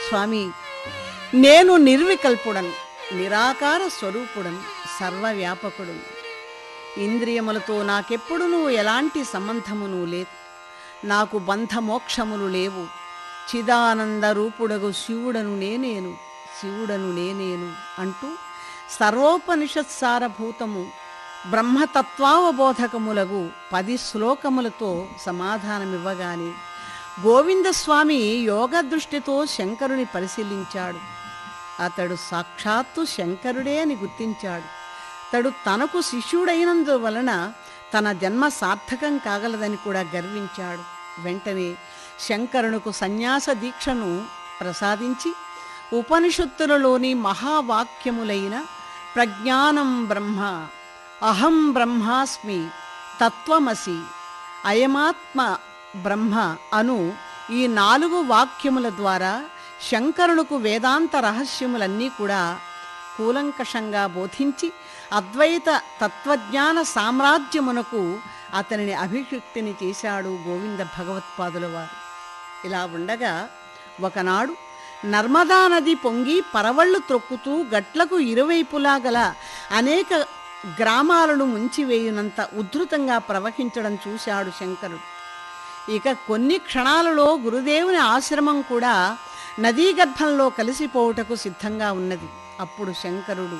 స్వామి నేను నిర్వికల్పుడను నిరాకార స్వరూపుడను సర్వవ్యాపకుడును ఇంద్రియములతో నాకెప్పుడునూ ఎలాంటి సంబంధమును లేదు నాకు బంధమోక్షములు లేవు చిదానంద రూపుడగు శివుడను నేనేను శివుడను నేనేను అంటూ సర్వోపనిషత్సారభూతము బ్రహ్మతత్వావబోధకములగు పది శ్లోకములతో సమాధానమివ్వగానే గోవిందస్వామి యోగ దృష్టితో శంకరుని పరిశీలించాడు అతడు సాక్షాత్తు శంకరుడే అని గుర్తించాడు అతడు తనకు శిష్యుడైనందువలన తన జన్మ సార్థకం కాగలదని కూడా గర్వించాడు వెంటనే శంకరునకు సన్యాస దీక్షను ప్రసాదించి ఉపనిషత్తులలోని మహావాక్యములైన ప్రజ్ఞానం బ్రహ్మ అహం బ్రహ్మాస్మి తత్వమసి అయమాత్మ బ్రహ్మ అను ఈ నాలుగు వాక్యముల ద్వారా శంకరునకు వేదాంత రహస్యములన్నీ కూడా కూలంకషంగా బోధించి అద్వైత తత్వజ్ఞాన సామ్రాజ్యమునకు అతనిని అభిషిక్తిని చేశాడు గోవింద భగవత్పాదుల వారు ఇలా ఉండగా ఒకనాడు నర్మదా నది పొంగి పరవళ్ళు త్రొక్కుతూ గట్లకు ఇరువైపులా గల అనేక గ్రామాలను ముంచివేయునంత ఉద్ధృతంగా ప్రవహించడం చూశాడు శంకరుడు ఇక కొన్ని క్షణాలలో గురుదేవుని ఆశ్రమం కూడా నదీ గర్భంలో కలిసిపోవుటకు సిద్ధంగా ఉన్నది అప్పుడు శంకరుడు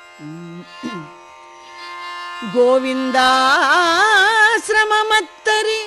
గోవిందాశ్రమమత్తరి